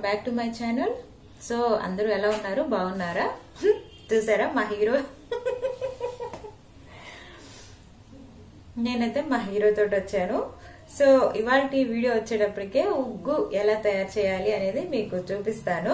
back to my channel so అందరూ ఎలా ఉన్నారు బాగున్నారా చూసారా మా హీరో నేనైతే మా హీరో తోటి వచ్చాను సో ఇవాళ వీడియో వచ్చేటప్పటికే ఉగ్గు ఎలా తయారు చేయాలి అనేది మీకు చూపిస్తాను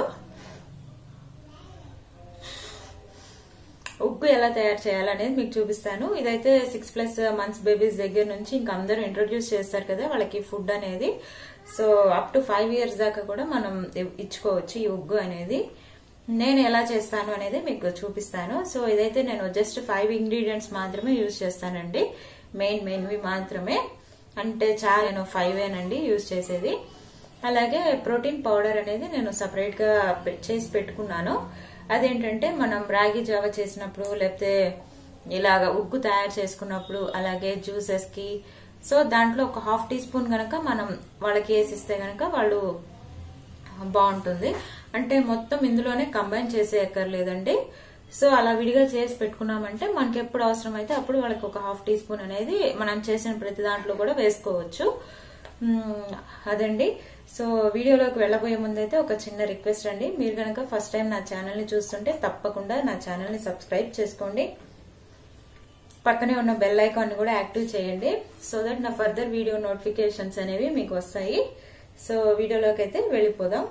ఉగ్గు ఎలా తయారు చేయాలనేది మీకు చూపిస్తాను ఇదైతే సిక్స్ ప్లస్ మంత్స్ బేబీస్ దగ్గర నుంచి ఇంకా అందరూ ఇంట్రొడ్యూస్ చేస్తారు కదా వాళ్ళకి ఫుడ్ అనేది so up to five years దాకా కూడా మనం ఇచ్చుకోవచ్చు ఈ ఉగ్గు అనేది నేను ఎలా చేస్తాను అనేది మీకు చూపిస్తాను సో ఇదైతే నేను జస్ట్ ఫైవ్ ఇంగ్రీడియంట్స్ మాత్రమే యూజ్ చేస్తానండి మెయిన్ మెయిన్వి మాత్రమే అంటే చాలా నేను ఫైవ్ ఏనండి యూజ్ చేసేది అలాగే ప్రోటీన్ పౌడర్ అనేది నేను సపరేట్ గా చేసి పెట్టుకున్నాను అదేంటంటే మనం రాగి జావ చేసినప్పుడు లేకపోతే ఇలాగ ఉగ్గు తయారు చేసుకున్నప్పుడు అలాగే జ్యూసెస్ కి సో దాంట్లో ఒక హాఫ్ టీ స్పూన్ గనక మనం వాళ్ళకి వేసిస్తే గనక వాళ్ళు బాగుంటుంది అంటే మొత్తం ఇందులోనే కంబైన్ చేసే ఎక్కర్లేదండి సో అలా విడిగా చేసి పెట్టుకున్నామంటే మనకి ఎప్పుడు అవసరం అయితే అప్పుడు వాళ్ళకి ఒక హాఫ్ టీ స్పూన్ అనేది మనం చేసిన ప్రతి దాంట్లో కూడా వేసుకోవచ్చు అదండి సో వీడియోలోకి వెళ్ళబోయే ముందైతే ఒక చిన్న రిక్వెస్ట్ అండి మీరు కనుక ఫస్ట్ టైం నా ఛానల్ ని చూస్తుంటే తప్పకుండా నా ఛానల్ ని సబ్స్క్రైబ్ చేసుకోండి పక్కనే ఉన్న బెల్ ఐకాన్ కూడా యాక్టివ్ చేయండి సో దట్ నా ఫర్దర్ వీడియో నోటిఫికేషన్స్ అనేవి మీకు వస్తాయి సో వీడియోలోకి అయితే వెళ్ళిపోదాం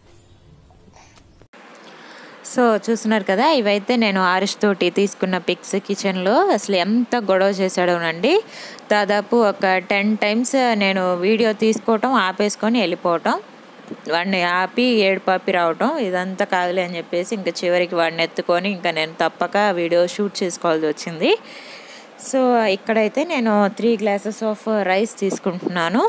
సో చూస్తున్నారు కదా ఇవైతే నేను ఆరిష్ తోటి తీసుకున్న పిక్స్ కిచెన్లో అసలు ఎంత గొడవ చేశాడోనండి దాదాపు ఒక టెన్ టైమ్స్ నేను వీడియో తీసుకోవటం ఆపేసుకొని వెళ్ళిపోవటం వాడిని ఆపి ఏడుపాపి రావటం ఇదంతా కాదులే అని చెప్పేసి ఇంకా చివరికి వాడిని ఎత్తుకొని ఇంకా నేను తప్పక వీడియో షూట్ చేసుకోవాల్సి వచ్చింది సో ఇక్కడైతే నేను త్రీ గ్లాసెస్ ఆఫ్ రైస్ తీసుకుంటున్నాను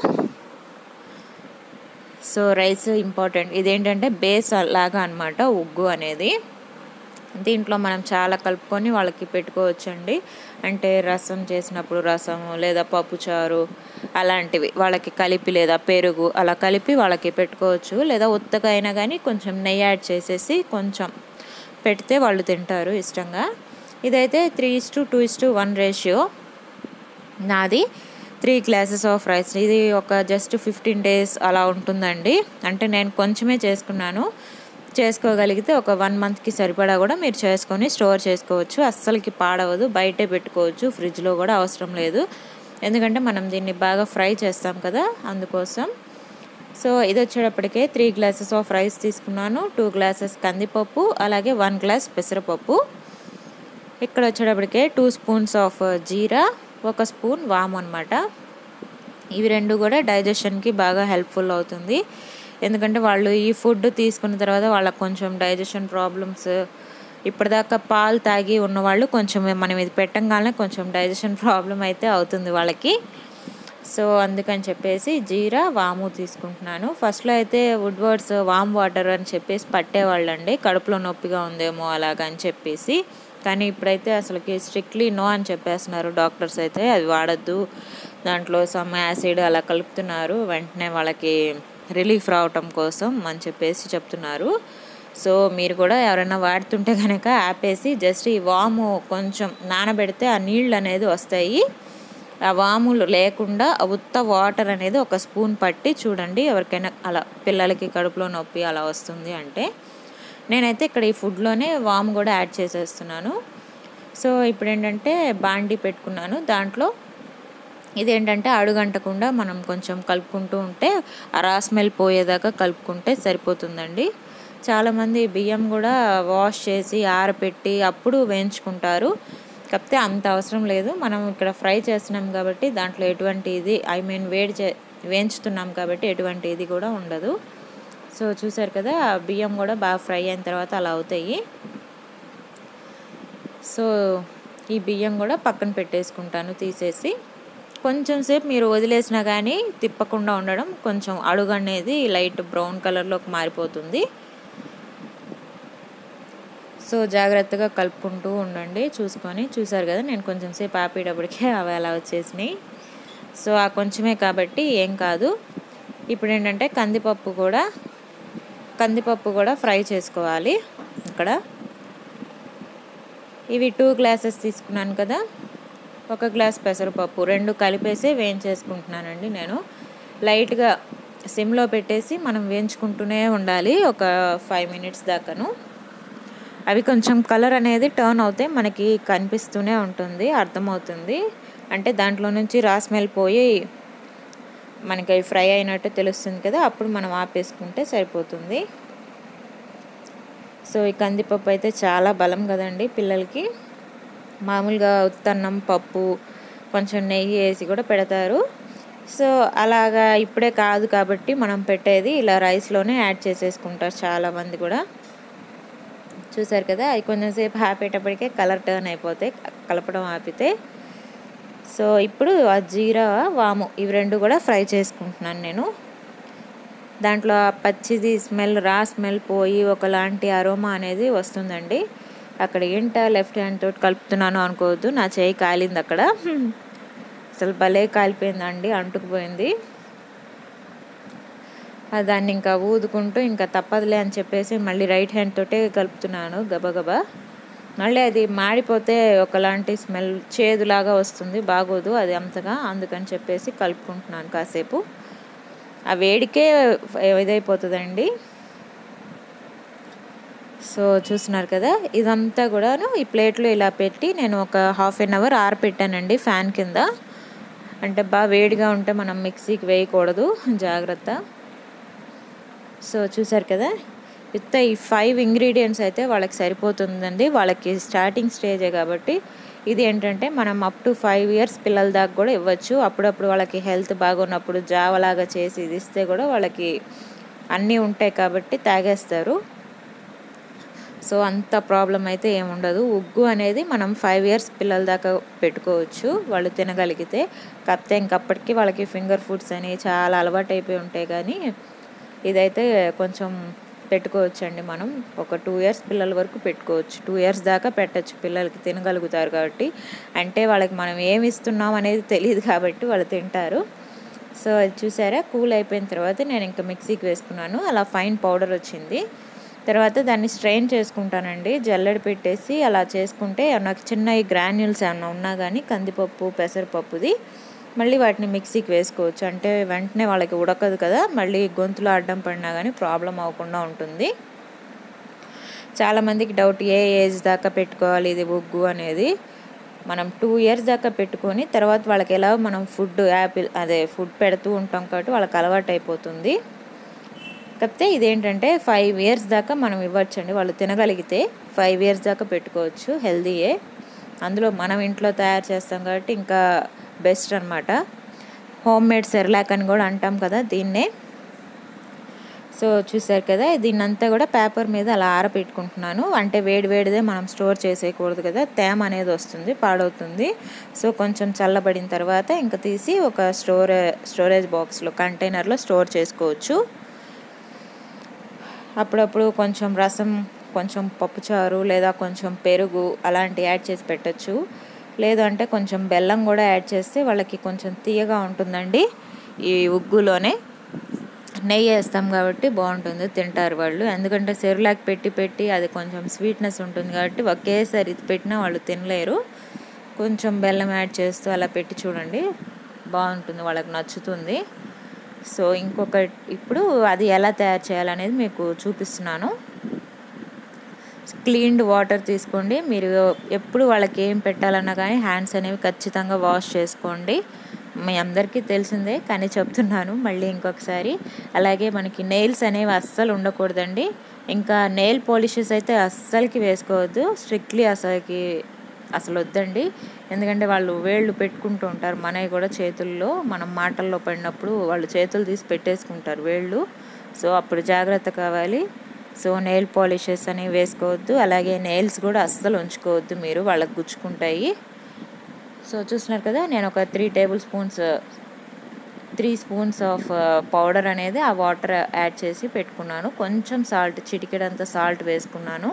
సో రైస్ ఇంపార్టెంట్ ఇదేంటంటే బేస్ లాగా అనమాట ఉగ్గు అనేది దీంట్లో మనం చాలా కలుపుకొని వాళ్ళకి పెట్టుకోవచ్చండి అంటే రసం చేసినప్పుడు రసము లేదా పప్పుచారు అలాంటివి వాళ్ళకి కలిపి లేదా పెరుగు అలా కలిపి వాళ్ళకి పెట్టుకోవచ్చు లేదా ఉత్తగా అయినా కానీ కొంచెం నెయ్యి యాడ్ చేసేసి కొంచెం పెడితే వాళ్ళు తింటారు ఇష్టంగా ఇదైతే three is to two is to one ratio నాది త్రీ గ్లాసెస్ ఆఫ్ రైస్ ఇది ఒక జస్ట్ ఫిఫ్టీన్ డేస్ అలా ఉంటుందండి అంటే నేను కొంచెమే చేసుకున్నాను చేసుకోగలిగితే ఒక వన్ మంత్కి సరిపడా కూడా మీరు చేసుకొని స్టోర్ చేసుకోవచ్చు అస్సలకి పాడవదు బయటే పెట్టుకోవచ్చు ఫ్రిడ్జ్లో కూడా అవసరం లేదు ఎందుకంటే మనం దీన్ని బాగా ఫ్రై చేస్తాం కదా అందుకోసం సో ఇది వచ్చేటప్పటికే త్రీ గ్లాసెస్ ఆఫ్ రైస్ తీసుకున్నాను టూ గ్లాసెస్ కందిపప్పు అలాగే వన్ గ్లాస్ పెసరపప్పు ఇక్కడ వచ్చేటప్పటికే టూ స్పూన్స్ ఆఫ్ జీరా ఒక స్పూన్ వామ్ అనమాట ఇవి రెండు కూడా డైజెషన్కి బాగా హెల్ప్ఫుల్ అవుతుంది ఎందుకంటే వాళ్ళు ఈ ఫుడ్ తీసుకున్న తర్వాత వాళ్ళకి కొంచెం డైజెషన్ ప్రాబ్లమ్స్ ఇప్పటిదాకా పాలు తాగి ఉన్నవాళ్ళు కొంచెం మనం ఇది పెట్టంగానే కొంచెం డైజెషన్ ప్రాబ్లం అయితే అవుతుంది వాళ్ళకి సో అందుకని చెప్పేసి జీరా వాము తీసుకుంటున్నాను ఫస్ట్లో అయితే వుడ్వర్డ్స్ వామ్ వాటర్ అని చెప్పేసి పట్టేవాళ్ళండి కడుపులో నొప్పిగా ఉందేమో అలాగ అని చెప్పేసి కానీ ఇప్పుడైతే అసలుకి స్ట్రిక్ట్లీ నో అని చెప్పేస్తున్నారు డాక్టర్స్ అయితే అది వాడద్దు దాంట్లో సమ్ యాసిడ్ అలా కలుపుతున్నారు వెంటనే వాళ్ళకి రిలీఫ్ రావటం కోసం అని చెప్పేసి చెప్తున్నారు సో మీరు కూడా ఎవరైనా వాడుతుంటే కనుక ఆపేసి జస్ట్ ఈ వాము కొంచెం నానబెడితే ఆ నీళ్ళు అనేది వస్తాయి ఆ వాములు లేకుండా ఉత్త వాటర్ అనేది ఒక స్పూన్ పట్టి చూడండి ఎవరికైనా అలా పిల్లలకి కడుపులో నొప్పి అలా వస్తుంది అంటే నేనైతే ఇక్కడ ఈ ఫుడ్లోనే వామ్ కూడా యాడ్ చేసేస్తున్నాను సో ఇప్పుడు ఏంటంటే బాండి పెట్టుకున్నాను దాంట్లో ఇదేంటంటే అడుగంటకుండా మనం కొంచెం కలుపుకుంటూ ఉంటే ఆ రా స్మెల్ పోయేదాకా కలుపుకుంటే సరిపోతుందండి చాలామంది బియ్యం కూడా వాష్ చేసి ఆరపెట్టి అప్పుడు వేయించుకుంటారు కాకపోతే అంత అవసరం లేదు మనం ఇక్కడ ఫ్రై చేస్తున్నాం కాబట్టి దాంట్లో ఎటువంటి ఇది ఐ మీన్ వేడి చే వేయించుతున్నాం కాబట్టి ఎటువంటి ఇది కూడా ఉండదు సో చూసారు కదా బియ్యం కూడా బాగా ఫ్రై అయిన తర్వాత అలా అవుతాయి సో ఈ బియ్యం కూడా పక్కన పెట్టేసుకుంటాను తీసేసి కొంచెం సేపు మీరు వదిలేసినా కానీ తిప్పకుండా ఉండడం కొంచెం అడుగు అనేది లైట్ బ్రౌన్ కలర్లోకి మారిపోతుంది సో జాగ్రత్తగా కలుపుకుంటూ ఉండండి చూసుకొని చూసారు కదా నేను కొంచెం సేపు ఆపేటప్పటికే అవి అలా వచ్చేసినాయి సో ఆ కొంచెమే కాబట్టి ఏం కాదు ఇప్పుడు ఏంటంటే కందిపప్పు కూడా కందిపప్పు కూడా ఫ్రై చేసుకోవాలి ఇక్కడ ఇవి టూ గ్లాసెస్ తీసుకున్నాను కదా ఒక గ్లాస్ పెసరపప్పు రెండు కలిపేసి వేయించేసుకుంటున్నానండి నేను లైట్గా సిమ్లో పెట్టేసి మనం వేయించుకుంటూనే ఉండాలి ఒక ఫైవ్ మినిట్స్ దాకాను అవి కొంచెం కలర్ అనేది టర్న్ అవుతే మనకి కనిపిస్తూనే ఉంటుంది అర్థమవుతుంది అంటే దాంట్లో నుంచి రా స్మెల్ పోయి మనకి అవి ఫ్రై అయినట్టు తెలుస్తుంది కదా అప్పుడు మనం ఆపేసుకుంటే సరిపోతుంది సో ఈ కందిపప్పు అయితే చాలా బలం కదండి పిల్లలకి మామూలుగా ఉత్తన్నం పప్పు కొంచెం నెయ్యి వేసి కూడా పెడతారు సో అలాగా ఇప్పుడే కాదు కాబట్టి మనం పెట్టేది ఇలా రైస్లోనే యాడ్ చేసేసుకుంటారు చాలామంది కూడా చూసారు కదా అవి కొంచెంసేపు ఆపేటప్పటికే కలర్ టర్న్ అయిపోతాయి కలపడం ఆపితే సో ఇప్పుడు ఆ జీరా వాము ఇవి రెండు కూడా ఫ్రై చేసుకుంటున్నాను నేను దాంట్లో ఆ పచ్చిది స్మెల్ రా స్మెల్ పోయి ఒకలాంటి అరోమా అనేది వస్తుందండి అక్కడ ఏంట లెఫ్ట్ హ్యాండ్ తోటి కలుపుతున్నాను అనుకోవద్దు నా చేయి కాలింది అక్కడ అసలు భలే కాలిపోయిందండి అంటుకుపోయింది దాన్ని ఇంకా ఊదుకుంటూ ఇంకా తప్పదులే అని చెప్పేసి మళ్ళీ రైట్ హ్యాండ్ తోటే కలుపుతున్నాను గబగబా మళ్ళీ అది మాడిపోతే ఒకలాంటి స్మెల్ చేదులాగా వస్తుంది బాగోదు అది అంతగా అందుకని చెప్పేసి కలుపుకుంటున్నాను కాసేపు ఆ వేడికే ఇదైపోతుందండి సో చూస్తున్నారు కదా ఇదంతా కూడాను ఈ ప్లేట్లో ఇలా పెట్టి నేను ఒక హాఫ్ అన్ అవర్ ఆరపెట్టానండి ఫ్యాన్ కింద అంటే బాగా వేడిగా ఉంటే మనం మిక్సీకి వేయకూడదు జాగ్రత్త సో చూసారు కదా ఇంత ఈ ఫైవ్ ఇంగ్రీడియంట్స్ అయితే వాళ్ళకి సరిపోతుందండి వాళ్ళకి స్టార్టింగ్ స్టేజే కాబట్టి ఇది ఏంటంటే మనం అప్ టు ఫైవ్ ఇయర్స్ పిల్లల దాకా కూడా ఇవ్వచ్చు అప్పుడప్పుడు వాళ్ళకి హెల్త్ బాగున్నప్పుడు జావలాగా చేసి ఇది ఇస్తే కూడా వాళ్ళకి అన్నీ ఉంటాయి కాబట్టి తాగేస్తారు సో అంత ప్రాబ్లం అయితే ఏముండదు ఉగ్గు అనేది మనం ఫైవ్ ఇయర్స్ పిల్లల దాకా పెట్టుకోవచ్చు వాళ్ళు తినగలిగితే కాకపోతే ఇంకప్పటికీ వాళ్ళకి ఫింగర్ ఫుడ్స్ అని చాలా అలవాటు అయిపోయి ఉంటాయి కానీ ఇదైతే కొంచెం పెట్టుకోవచ్చు అండి మనం ఒక టూ ఇయర్స్ పిల్లల వరకు పెట్టుకోవచ్చు టూ ఇయర్స్ దాకా పెట్టచ్చు పిల్లలకి తినగలుగుతారు కాబట్టి అంటే వాళ్ళకి మనం ఏమి ఇస్తున్నాం అనేది తెలియదు కాబట్టి వాళ్ళు తింటారు సో అది చూసారా కూల్ అయిపోయిన తర్వాత నేను ఇంకా మిక్సీకి వేసుకున్నాను అలా ఫైన్ పౌడర్ వచ్చింది తర్వాత దాన్ని స్ట్రెయిన్ చేసుకుంటానండి జల్లెడ పెట్టేసి అలా చేసుకుంటే నాకు చిన్న ఈ గ్రాన్యూల్స్ ఏమన్నా ఉన్నా కానీ కందిపప్పు పెసరపప్పుది మళ్ళీ వాటిని మిక్సీకి వేసుకోవచ్చు అంటే వెంటనే వాళ్ళకి ఉడకదు కదా మళ్ళీ గొంతులో అడ్డం పడినా కానీ ప్రాబ్లం అవ్వకుండా ఉంటుంది చాలామందికి డౌట్ ఏ ఏజ్ దాకా పెట్టుకోవాలి ఇది ఉగ్గు అనేది మనం టూ ఇయర్స్ దాకా పెట్టుకొని తర్వాత వాళ్ళకి ఎలా మనం ఫుడ్ యాపిల్ అదే ఫుడ్ పెడుతూ ఉంటాం కాబట్టి వాళ్ళకి అలవాటు అయిపోతుంది కాకపోతే ఇదేంటంటే ఫైవ్ ఇయర్స్ దాకా మనం ఇవ్వచ్చండి వాళ్ళు తినగలిగితే ఫైవ్ ఇయర్స్ దాకా పెట్టుకోవచ్చు హెల్దీయే అందులో మనం ఇంట్లో తయారు చేస్తాం కాబట్టి ఇంకా బెస్ట్ అనమాట హోమ్ మేడ్ సెర్లాక్ అని కూడా అంటాం కదా దీన్నే సో చూసారు కదా దీన్నంతా కూడా పేపర్ మీద అలా ఆరబెట్టుకుంటున్నాను అంటే వేడి వేడిదే మనం స్టోర్ చేసేయకూడదు కదా తేమ అనేది వస్తుంది పాడవుతుంది సో కొంచెం చల్లబడిన తర్వాత ఇంకా తీసి ఒక స్టోర్ స్టోరేజ్ బాక్స్లో కంటైనర్లో స్టోర్ చేసుకోవచ్చు అప్పుడప్పుడు కొంచెం రసం కొంచెం పప్పుచారు లేదా కొంచెం పెరుగు అలాంటి యాడ్ చేసి పెట్టచ్చు లేదు అంటే కొంచెం బెల్లం కూడా యాడ్ చేస్తే వాళ్ళకి కొంచెం తీయగా ఉంటుందండి ఈ ఉగ్గులోనే నెయ్యి వేస్తాం కాబట్టి బాగుంటుంది తింటారు వాళ్ళు ఎందుకంటే సెరులాక్ పెట్టి పెట్టి అది కొంచెం స్వీట్నెస్ ఉంటుంది కాబట్టి ఒకేసారి ఇది పెట్టినా వాళ్ళు తినలేరు కొంచెం బెల్లం యాడ్ చేస్తూ అలా పెట్టి చూడండి బాగుంటుంది వాళ్ళకి నచ్చుతుంది సో ఇంకొక ఇప్పుడు అది ఎలా తయారు చేయాలనేది మీకు చూపిస్తున్నాను క్లీన్డ్ వాటర్ తీసుకోండి మీరు ఎప్పుడు వాళ్ళకి ఏం పెట్టాలన్నా కానీ హ్యాండ్స్ అనేవి ఖచ్చితంగా వాష్ చేసుకోండి మీ అందరికీ తెలిసిందే కానీ చెప్తున్నాను మళ్ళీ ఇంకొకసారి అలాగే మనకి నెయిల్స్ అనేవి అస్సలు ఉండకూడదండి ఇంకా నెయిల్ పాలిషెస్ అయితే అస్సలకి వేసుకోవద్దు స్ట్రిక్ట్లీ అసలుకి అసలు వద్దండి ఎందుకంటే వాళ్ళు వేళ్ళు పెట్టుకుంటూ ఉంటారు మనవి కూడా చేతుల్లో మనం మాటల్లో పడినప్పుడు వాళ్ళు చేతులు తీసి పెట్టేసుకుంటారు వేళ్ళు సో అప్పుడు జాగ్రత్త కావాలి సో నెయిల్ పాలిషెస్ అనేవి వేసుకోవద్దు అలాగే నెయిల్స్ కూడా అస్సలు ఉంచుకోవద్దు మీరు వాళ్ళకి గుచ్చుకుంటాయి సో చూస్తున్నారు కదా నేను ఒక three tablespoons three spoons of powder అనేది ఆ వాటర్ యాడ్ చేసి పెట్టుకున్నాను కొంచెం సాల్ట్ చిటికెడంత సాల్ట్ వేసుకున్నాను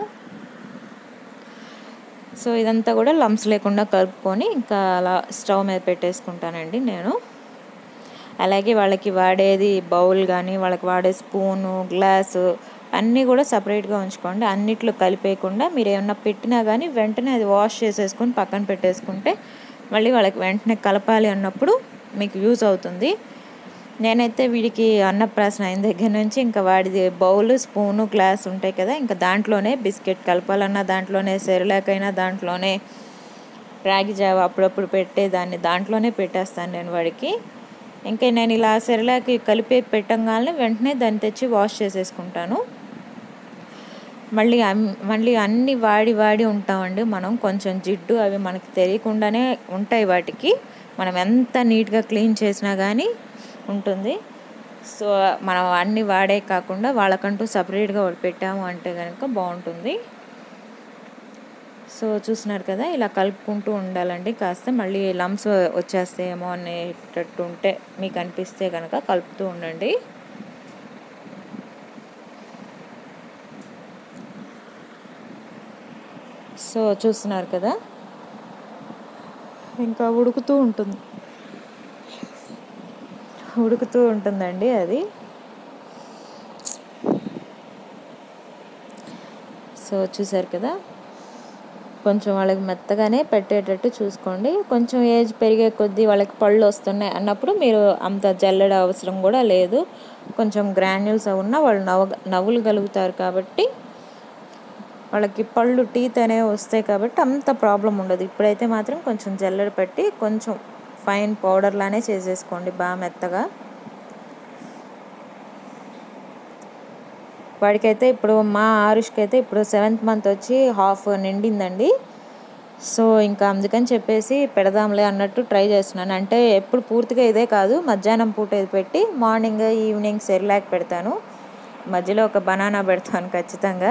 సో ఇదంతా కూడా లంప్స్ లేకుండా కలుపుకొని ఇంకా అలా స్టవ్ మీద పెట్టేసుకుంటానండి నేను అలాగే వాళ్ళకి వాడేది బౌల్ కానీ వాళ్ళకి వాడే స్పూను గ్లాసు అన్నీ కూడా సపరేట్గా ఉంచుకోండి అన్నిట్లో కలిపేయకుండా మీరు ఏమన్నా పెట్టినా కానీ వెంటనే అది వాష్ చేసేసుకొని పక్కన పెట్టేసుకుంటే మళ్ళీ వాళ్ళకి వెంటనే కలపాలి అన్నప్పుడు మీకు యూజ్ అవుతుంది నేనైతే వీడికి అన్నప్రాసన అయిన దగ్గర నుంచి ఇంకా వాడిది బౌల్ స్పూను గ్లాస్ ఉంటాయి కదా ఇంకా దాంట్లోనే బిస్కెట్ కలపాలన్నా దాంట్లోనే సెరలాక్ అయినా దాంట్లోనే రాగి జావ అప్పుడప్పుడు పెట్టేదాన్ని దాంట్లోనే పెట్టేస్తాను నేను వాడికి ఇంకా నేను ఇలా సెరలాకి కలిపి పెట్టంగానే వెంటనే దాన్ని తెచ్చి వాష్ చేసేసుకుంటాను మళ్ళీ మళ్ళీ అన్ని వాడి వాడి ఉంటామండి మనం కొంచెం జిడ్డు అవి మనకి తెలియకుండానే ఉంటాయి వాటికి మనం ఎంత నీట్గా క్లీన్ చేసినా కానీ ఉంటుంది సో మనం అన్ని వాడే కాకుండా వాళ్ళకంటూ సపరేట్గా ఒకటి పెట్టాము అంటే కనుక బాగుంటుంది సో చూస్తున్నారు కదా ఇలా కలుపుకుంటూ ఉండాలండి కాస్త మళ్ళీ లమ్స్ వచ్చేస్తాయేమో అనేటట్టు ఉంటే మీకు అనిపిస్తే కనుక కలుపుతూ ఉండండి సో చూస్తున్నారు కదా ఇంకా ఉడుకుతూ ఉంటుంది ఉడుకుతూ ఉంటుందండి అది సో చూసారు కదా కొంచెం వాళ్ళకి మెత్తగానే పెట్టేటట్టు చూసుకోండి కొంచెం ఏజ్ పెరిగే కొద్దీ వాళ్ళకి పళ్ళు వస్తున్నాయి అన్నప్పుడు మీరు అంత జల్లెడ అవసరం కూడా లేదు కొంచెం గ్రాన్యూల్స్ ఉన్నా వాళ్ళు నవ్వ నవ్వులుగలుగుతారు కాబట్టి వాళ్ళకి పళ్ళు టీత్ అనేవి వస్తాయి కాబట్టి అంత ప్రాబ్లం ఉండదు ఇప్పుడైతే మాత్రం కొంచెం జల్లెడ పెట్టి కొంచెం ఫైన్ పౌడర్ లానే చేసేసుకోండి బాగా మెత్తగా వాడికైతే ఇప్పుడు మా ఆరుష్కి అయితే ఇప్పుడు సెవెంత్ మంత్ వచ్చి హాఫ్ నిండిందండి సో ఇంకా అందుకని చెప్పేసి పెడదాంలే అన్నట్టు ట్రై చేస్తున్నాను అంటే ఎప్పుడు పూర్తిగా ఇదే కాదు మధ్యాహ్నం పూట ఇది పెట్టి మార్నింగ్ ఈవినింగ్ సెరిలాక్ పెడతాను మధ్యలో ఒక బనానా పెడతాను ఖచ్చితంగా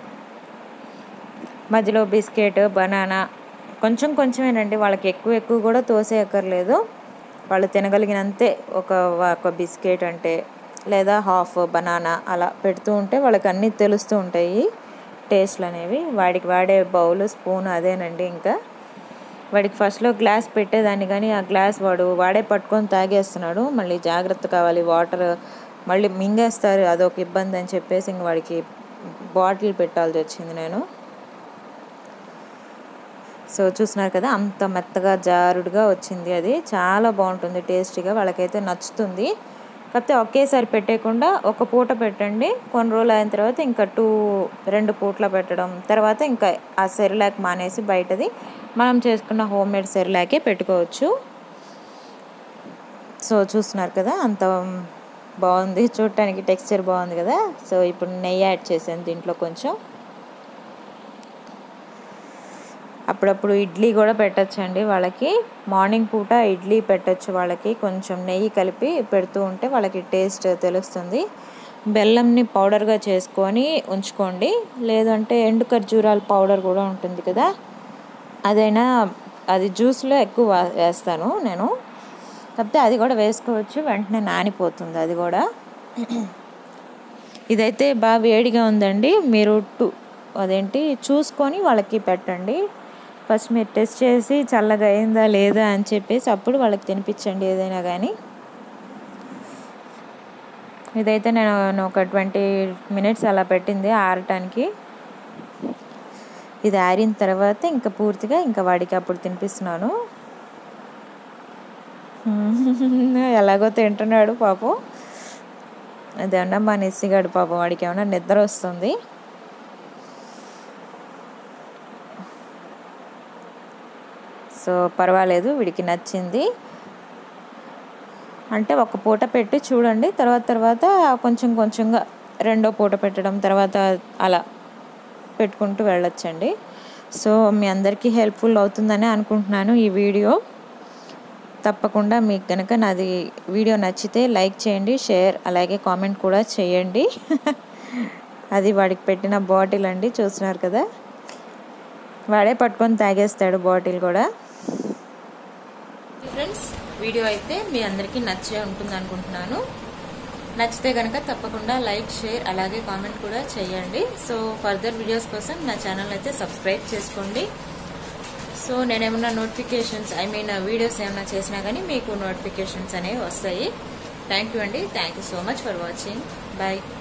మధ్యలో బిస్కెట్ బనానా కొంచెం కొంచెమేనండి వాళ్ళకి ఎక్కువ ఎక్కువ కూడా తోసేయక్కర్లేదు వాళ్ళు తినగలిగినంతే ఒక ఒక బిస్కెట్ అంటే లేదా హాఫ్ బనానా అలా పెడుతూ ఉంటే వాళ్ళకి అన్నీ తెలుస్తూ ఉంటాయి టేస్ట్లు అనేవి వాడికి వాడే బౌల్ స్పూన్ అదేనండి ఇంకా వాడికి ఫస్ట్లో గ్లాస్ పెట్టేదాన్ని కానీ ఆ గ్లాస్ వాడు వాడే పట్టుకొని తాగేస్తున్నాడు మళ్ళీ జాగ్రత్త కావాలి వాటర్ మళ్ళీ మింగేస్తారు అదొక ఇబ్బంది అని చెప్పేసి ఇంక వాడికి బాటిల్ పెట్టాల్సి వచ్చింది నేను సో చూస్తున్నారు కదా అంత మెత్తగా జారుడుగా వచ్చింది అది చాలా బాగుంటుంది టేస్టీగా వాళ్ళకైతే నచ్చుతుంది కాకపోతే ఒకేసారి పెట్టేయకుండా ఒక పూట పెట్టండి కొన్ని రోజులు అయిన తర్వాత ఇంకా టూ రెండు పూట్ల పెట్టడం తర్వాత ఇంకా ఆ సెరిలాక్ మానేసి బయటది మనం చేసుకున్న హోమ్ మేడ్ సెరిలాకే పెట్టుకోవచ్చు సో చూస్తున్నారు కదా అంత బాగుంది చూడటానికి టెక్స్చర్ బాగుంది కదా సో ఇప్పుడు నెయ్యి యాడ్ చేసాను దీంట్లో కొంచెం అప్పుడప్పుడు ఇడ్లీ కూడా పెట్టచ్చండి వాళ్ళకి మార్నింగ్ పూట ఇడ్లీ పెట్టచ్చు వాళ్ళకి కొంచెం నెయ్యి కలిపి పెడుతూ ఉంటే వాళ్ళకి టేస్ట్ తెలుస్తుంది బెల్లంని పౌడర్గా చేసుకొని ఉంచుకోండి లేదంటే ఎండు ఖర్జూరాల పౌడర్ కూడా ఉంటుంది కదా అదైనా అది జ్యూస్లో ఎక్కువ వేస్తాను నేను కాకపోతే అది కూడా వేసుకోవచ్చు వెంటనే నానిపోతుంది అది కూడా ఇదైతే బాగా వేడిగా ఉందండి మీరు టూ అదేంటి చూసుకొని వాళ్ళకి పెట్టండి ఫస్ట్ మీరు టెస్ట్ చేసి చల్లగా అయిందా లేదా అని చెప్పేసి అప్పుడు వాళ్ళకి తినిపించండి ఏదైనా కానీ ఇదైతే నేను ఒక ట్వంటీ మినిట్స్ అలా పెట్టింది ఆరటానికి ఇది ఆరిన తర్వాత ఇంకా పూర్తిగా ఇంకా వాడికి అప్పుడు తినిపిస్తున్నాను ఎలాగో తింటున్నాడు పాపం అదేమన్నా మా నెస్సిగాడు పాపం వాడికి ఏమన్నా నిద్ర వస్తుంది సో పర్వాలేదు వీడికి నచ్చింది అంటే ఒక పూట పెట్టి చూడండి తర్వాత తర్వాత కొంచెం కొంచెంగా రెండో పూట పెట్టడం తర్వాత అలా పెట్టుకుంటూ వెళ్ళొచ్చండి సో మీ అందరికీ హెల్ప్ఫుల్ అవుతుందని అనుకుంటున్నాను ఈ వీడియో తప్పకుండా మీకు కనుక నాది వీడియో నచ్చితే లైక్ చేయండి షేర్ అలాగే కామెంట్ కూడా చేయండి అది వాడికి పెట్టిన బాటిల్ అండి చూస్తున్నారు కదా వాడే పట్టుకొని తాగేస్తాడు బాటిల్ కూడా ఫ్రెండ్స్ వీడియో అయితే మీ అందరికీ నచ్చే ఉంటుంది అనుకుంటున్నాను నచ్చితే కనుక తప్పకుండా లైక్ షేర్ అలాగే కామెంట్ కూడా చేయండి సో ఫర్దర్ వీడియోస్ కోసం నా ఛానల్ అయితే సబ్స్క్రైబ్ చేసుకోండి సో నేను ఏమన్నా నోటిఫికేషన్స్ ఐ మీన్ వీడియోస్ ఏమైనా చేసినా కానీ మీకు నోటిఫికేషన్స్ అనేవి వస్తాయి థ్యాంక్ యూ అండి thank you so much for watching bye